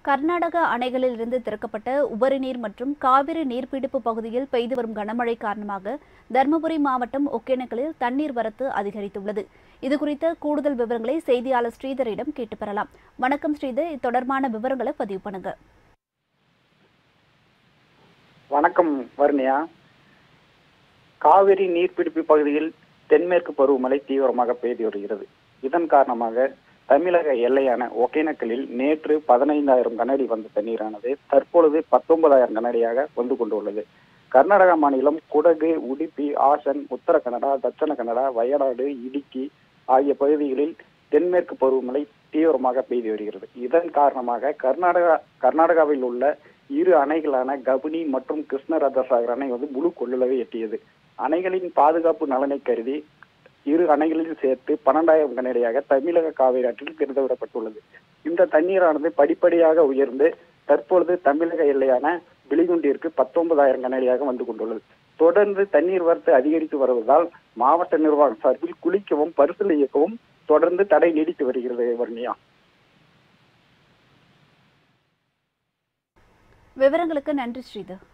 கர்நாடக அணைகளில் இருந்து திறக்கப்பட்ட உபரி நீர் மற்றும் காவிரி நீர்பிடிப்பு பகுதியில் பெய்து வரும் கனமழை காரணமாக தருமபுரி மாவட்டம் ஒகேனக்கலில் தண்ணீர் வரத்து அதிகரித்துள்ளது இதுகுறித்த கூடுதல் விவரங்களை செய்தியாளர் ஸ்ரீதரிடம் கேட்டு பெறலாம் வணக்கம் ஸ்ரீதர் இது தொடர்பான விவரங்களை பதிவு பண்ணுங்க வணக்கம் வர்ணியா காவிரி நீர்பிடிப்பு பகுதியில் தென்மேற்கு பருவமழை தீவிரமாக பெய்து வருகிறது இதன் காரணமாக தமிழக எல்லையான ஒகேனக்கலில் நேற்று பதினைந்தாயிரம் கனஅடி வந்த தண்ணீரானது தற்பொழுது பத்தொன்பதாயிரம் கனஅடியாக வந்து கொண்டுள்ளது கர்நாடக மாநிலம் குடகு உடுப்பி ஆசன் உத்தர கன்னடா தட்சண கன்னடா வயநாடு இடுக்கி ஆகிய பகுதிகளில் தென்மேற்கு பருவமழை தீவிரமாக பெய்து வருகிறது இதன் காரணமாக கர்நாடகா கர்நாடகாவில் உள்ள இரு அணைகளான கபினி மற்றும் கிருஷ்ணராஜசாகர் அணை வந்து முழு கொள்ளளவை எட்டியது அணைகளின் பாதுகாப்பு நலனை கருதி இரு அணைகளில் சேர்த்து பன்னெண்டாயிரம் கனடியாக தமிழக காவிரி ஆற்றில் திறந்துவிடப்பட்டுள்ளது இந்த தண்ணீரானது படிப்படியாக உயர்ந்து தற்பொழுது தமிழக எல்லையான பிலிகுண்டிற்கு பத்தொன்பதாயிரம் கனடியாக வந்து கொண்டுள்ளது தொடர்ந்து தண்ணீர் வரத்து அதிகரித்து வருவதால் மாவட்ட நிர்வாகம் சார்பில் குளிக்கவும் பரிசல் இயக்கவும் தொடர்ந்து தடை நீடித்து வருகிறது வர்ணியா விவரங்களுக்கு நன்றி ஸ்ரீதர்